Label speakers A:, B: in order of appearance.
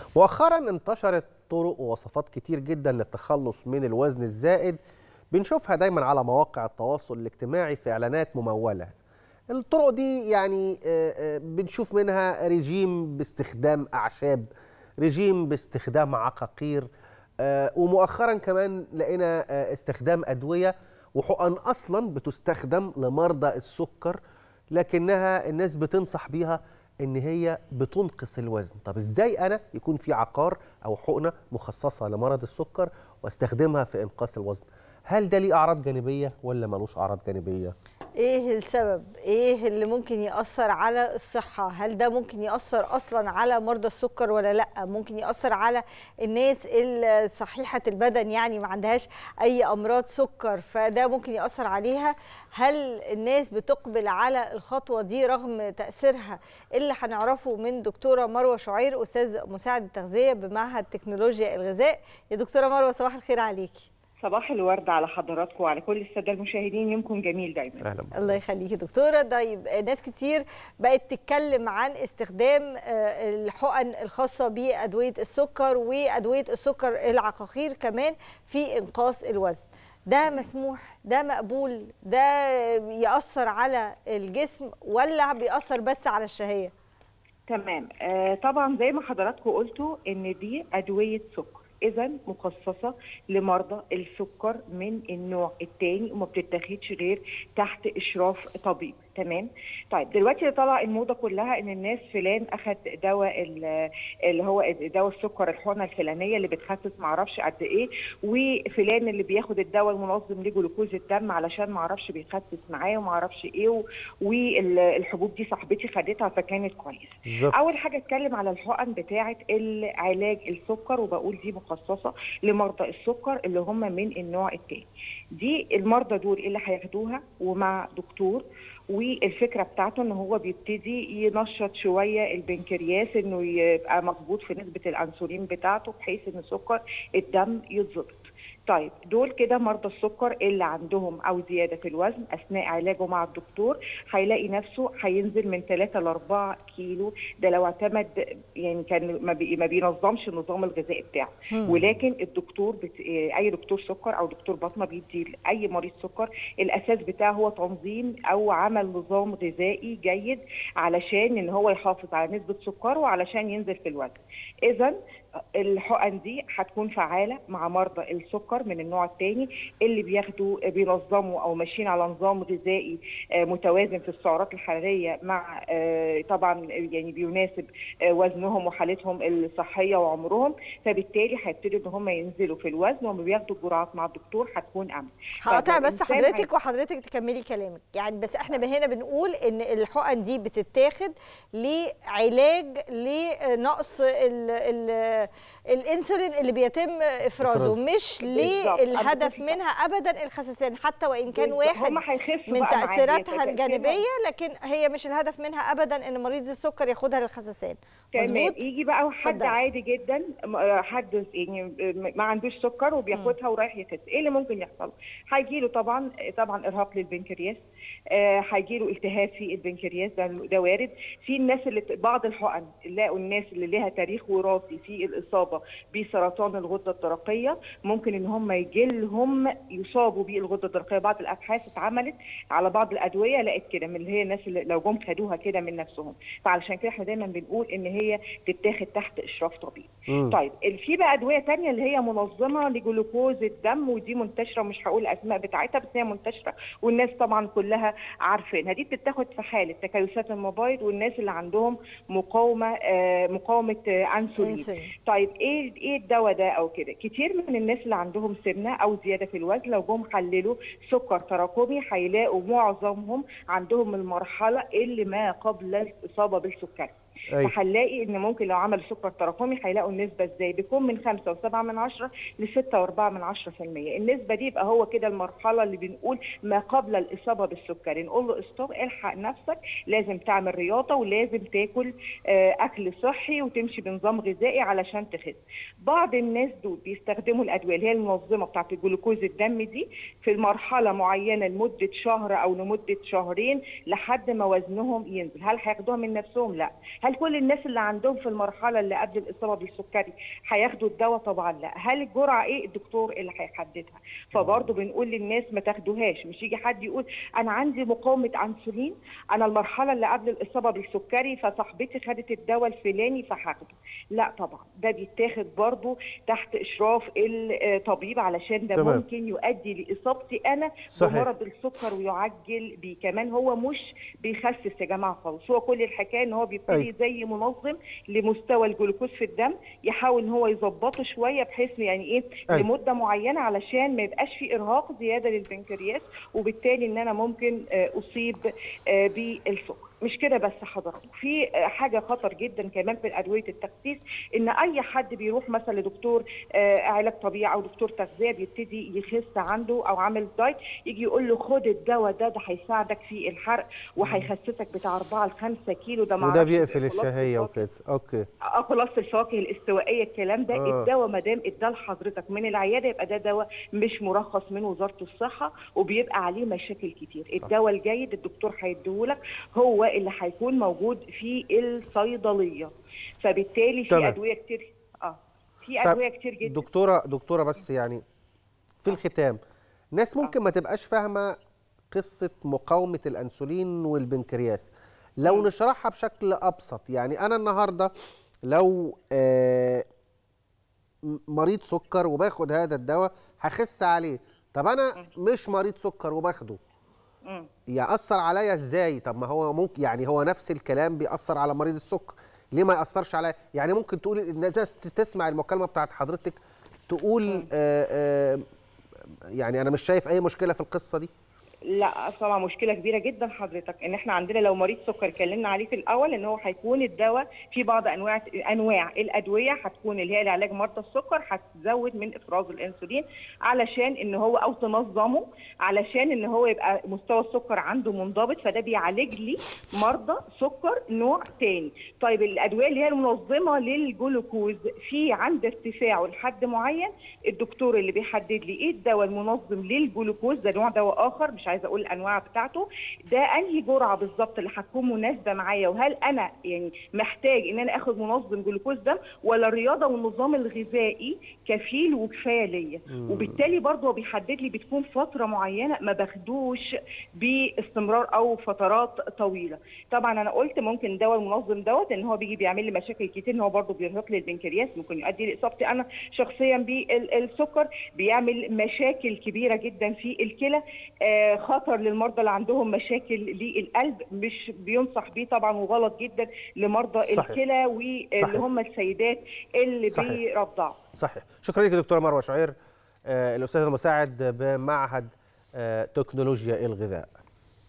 A: مؤخرا انتشرت طرق ووصفات كتير جدا للتخلص من الوزن الزائد بنشوفها دايما على مواقع التواصل الاجتماعي في اعلانات مموله الطرق دي يعني آه، آه، بنشوف منها رجيم باستخدام اعشاب رجيم باستخدام عقاقير آه، ومؤخرا كمان لقينا آه، استخدام ادويه وحقن اصلا بتستخدم لمرضى السكر لكنها الناس بتنصح بيها ان هي بتنقص الوزن طب ازاي انا يكون في عقار او حقنه مخصصه لمرض السكر واستخدمها في انقاص الوزن هل ده ليه اعراض جانبيه ولا ملوش اعراض جانبيه
B: ايه السبب ايه اللي ممكن يأثر على الصحة هل ده ممكن يأثر اصلا على مرضى السكر ولا لا ممكن يأثر على الناس اللي صحيحة البدن يعني ما عندهاش اي امراض سكر فده ممكن يأثر عليها هل الناس بتقبل على الخطوة دي رغم تأثيرها اللي هنعرفه من دكتورة مروة شعير استاذ مساعد التغذية بمعهد تكنولوجيا الغذاء يا دكتورة مروة صباح الخير عليكي
C: صباح الورد على حضراتكم وعلى كل الساده المشاهدين يومكم جميل دايما
A: اهلا بك.
B: الله يخليكي دكتوره طيب ناس كتير بقت تتكلم عن استخدام آه، الحقن الخاصه بادويه السكر وادويه السكر العقاقير كمان في انقاص الوزن ده مسموح ده مقبول ده يأثر على الجسم ولا بيأثر بس على الشهية
C: تمام آه طبعا زي ما حضراتكم قلتوا ان دي ادويه سكر اذا مخصصه لمرضى السكر من النوع الثاني وما بتتاخدش غير تحت اشراف طبيب تمام طيب دلوقتي طلع الموضه كلها ان الناس فلان اخذ دواء ال- اللي هو دواء السكر الحقنه الفلانيه اللي بتخسس معرفش قد ايه وفلان اللي بياخد الدواء المنظم لجلوكوز الدم علشان معرفش بيخسس معاه ومعرفش ايه و- والحبوب دي صاحبتي خدتها فكانت كويس
A: بالظبط
C: اول حاجه اتكلم على الحقن بتاعه العلاج السكر وبقول دي مخصصه لمرضى السكر اللي هم من النوع الثاني دي المرضى دول اللي هياخدوها ومع دكتور والفكره بتاعته ان هو بيبتدي ينشط شويه البنكرياس انه يبقى مظبوط في نسبه الانسولين بتاعته بحيث ان سكر الدم يتظبط طيب دول كده مرضى السكر اللي عندهم او زياده في الوزن اثناء علاجه مع الدكتور هيلاقي نفسه هينزل من 3 ل 4 كيلو ده لو اعتمد يعني كان ما, بي ما بينظمش النظام الغذائي بتاعه
B: مم.
C: ولكن الدكتور بت... اي دكتور سكر او دكتور بطنه بيدي لاي مريض سكر الاساس بتاعه هو تنظيم او عمل نظام غذائي جيد علشان ان هو يحافظ على نسبه سكره وعلشان ينزل في الوزن اذا الحقن دي هتكون فعاله مع مرضى السكر من النوع الثاني اللي بياخدوا بينظموا او ماشيين على نظام غذائي آه، متوازن في السعرات الحراريه مع آه، طبعا يعني بيناسب آه، وزنهم وحالتهم الصحيه وعمرهم فبالتالي هيبتدوا ان هم ينزلوا في الوزن وهم بياخدوا الجرعات مع الدكتور هتكون امن
B: هقطع بس
C: فالإنسان
B: حضرتك وحضرتك تكملي كلامك يعني بس احنا هنا بنقول ان الحقن دي بتتاخد لعلاج لنقص ال ال الانسولين اللي بيتم افرازه
A: إفرازه.
B: مش
C: بالظبط.
B: للهدف
C: أنا
B: منها ابدا الخسسان حتى وان كان
C: بالظبط.
B: واحد
C: هم هيخفوا
B: من
C: بقى معايا.
B: تاثيراتها
C: تأثيرها-
B: الجانبيه لكن هي مش الهدف منها ابدا ان مريض السكر ياخدها للخسسان
C: تمام
B: مظبوط
C: يجي بقى حد
B: اتفضلي.
C: عادي جدا م- حد يعني ما عندوش سكر وبياخدها ورايح يخس ايه اللي ممكن يحصل هيجي له طبعا طبعا ارهاق للبنكرياس آه، هيجي له التهاب في البنكرياس ده ده وارد في الناس اللي بعض الحقن لقوا الناس اللي لها تاريخ وراثي في الاصابه بسرطان الغده الدرقيه ممكن ان هم يجي لهم يصابوا بالغده الدرقيه بعض الابحاث اتعملت على بعض الادويه لقت كده من اللي هي الناس اللي لو جم خدوها كده من نفسهم فعلشان كده احنا دايما بنقول ان هي تتاخد تحت اشراف طبيب
A: مم.
C: طيب ال- في بقى ادويه تانية اللي هي منظمه لجلوكوز الدم ودي منتشره مش هقول الاسماء بتاعتها بس هي منتشره والناس طبعا كلها عارفينها دي بتتاخد في حاله تكيسات المبايض والناس اللي عندهم مقاومه آه مقاومه آه انسولين
B: انسولين
C: طيب ايه ايه الدواء ده او كده كتير من الناس اللي عندهم سمنه او زياده في الوزن لو جم حللوا سكر تراكمي هيلاقوا معظمهم عندهم المرحله اللي ما قبل الاصابه بالسكري
A: أيوة.
C: فهنلاقي ان ممكن لو عمل سكر تراكمي هيلاقوا النسبه ازاي بيكون من 5 و7 من 10 ل 6 و4 من 10% النسبه دي يبقى هو كده المرحله اللي بنقول ما قبل الاصابه بالسكري نقول له استوب الحق نفسك لازم تعمل رياضه ولازم تاكل آه، اكل صحي وتمشي بنظام غذائي علشان تخس بعض الناس دول بيستخدموا الادويه اللي هي المنظمه بتاعت الجلوكوز الدم دي في مرحله معينه لمده شهر او لمده شهرين لحد ما وزنهم ينزل هل هياخدوها من نفسهم لا هل كل الناس اللي عندهم في المرحله اللي قبل الاصابه بالسكري هياخدوا الدواء طبعا لا هل الجرعه ايه الدكتور اللي هيحددها فبرضه بنقول للناس ما تاخدوهاش مش يجي حد يقول انا عندي مقاومه انسولين انا المرحله اللي قبل الاصابه بالسكري فصاحبتي خدت الدواء الفلاني فهاخده لا طبعا ده بيتاخد برضه تحت اشراف الطبيب علشان ده
A: تمام.
C: ممكن يؤدي لاصابتي انا
A: صحيح.
C: بمرض السكر ويعجل بيه كمان هو مش بيخسس يا جماعه خالص هو كل الحكايه ان هو بيبتدي
A: أيوة.
C: زي منظم لمستوى الجلوكوز في الدم يحاول ان هو يظبطه شويه بحيث يعني ايه
A: أيوة.
C: لمده معينه علشان ما يبقاش في ارهاق زياده للبنكرياس وبالتالي ان انا ممكن آه، اصيب آه، بالسكر مش كده بس حضرتك في آه، حاجه خطر جدا كمان في ادويه التخسيس ان اي حد بيروح مثلا لدكتور آه، علاج طبيعي او دكتور تغذيه بيبتدي يخس عنده او عامل دايت يجي يقول له خد الدواء ده ده هيساعدك في الحرق وهيخسسك بتاع 4 ل 5 كيلو ده
A: وده
C: معرفش
A: بيقفل
C: خلاص
A: الشهيه
C: الفواكه.
A: وكده اوكي
C: اه خلاص الفواكه الاستوائيه الكلام ده
A: آه.
C: الدواء ما دام اداه لحضرتك من العياده يبقى ده دواء مش مرخص من وزاره الصحه وبيبقى عليه مشاكل كتير الدواء الجيد الدكتور هيديهولك هو اللي هيكون موجود في الصيدليه فبالتالي في
A: تمام.
C: ادويه كتير اه في
A: طب
C: ادويه كتير جدا
A: دكتوره دكتوره بس يعني في الختام ناس ممكن ما تبقاش فاهمه قصه مقاومه الانسولين والبنكرياس لو
C: مم.
A: نشرحها بشكل ابسط يعني انا النهارده لو آه، م- مريض سكر وباخد هذا الدواء هخس عليه طب انا مش مريض سكر وباخده
C: مم.
A: يأثر عليا ازاي طب ما هو ممكن يعني هو نفس الكلام بيأثر على مريض السكر ليه ما يأثرش عليا يعني ممكن تقول الناس تسمع المكالمة بتاعت حضرتك تقول آه آه يعني انا مش شايف اي مشكلة في القصة دي
C: لا طبعا مشكله كبيره جدا حضرتك ان احنا عندنا لو مريض سكر اتكلمنا عليه في الاول ان هو هيكون الدواء في بعض انواع انواع الادويه هتكون اللي هي لعلاج مرضى السكر هتزود من افراز الانسولين علشان ان هو او تنظمه علشان ان هو يبقى مستوى السكر عنده منضبط فده بيعالج لي مرضى سكر نوع تاني طيب الادويه اللي هي المنظمه للجلوكوز في عند ارتفاعه لحد معين الدكتور اللي بيحدد لي ايه الدواء المنظم للجلوكوز ده نوع دواء اخر مش عايزه اقول الانواع بتاعته ده انهي جرعه بالظبط اللي هتكون مناسبه معايا وهل انا يعني محتاج ان انا اخد منظم جلوكوز ده ولا الرياضه والنظام الغذائي كفيل وكفايه ليا وبالتالي برضه هو بيحدد لي بتكون فتره معينه ما باخدوش باستمرار او فترات طويله طبعا انا قلت ممكن الدواء المنظم دوت ان هو بيجي بيعمل لي مشاكل كتير ان هو برضه بيرهق لي البنكرياس ممكن يؤدي لاصابتي انا شخصيا بالسكر بيعمل مشاكل كبيره جدا في الكلى آه خطر للمرضى اللي عندهم مشاكل للقلب مش بينصح بيه طبعا وغلط جدا لمرضى
A: صحيح.
C: الكلى واللي
A: صحيح.
C: هم السيدات اللي
A: صحيح.
C: بيرضعوا
A: صحيح شكرا لك دكتوره مروه شعير آه الاستاذ المساعد بمعهد آه تكنولوجيا الغذاء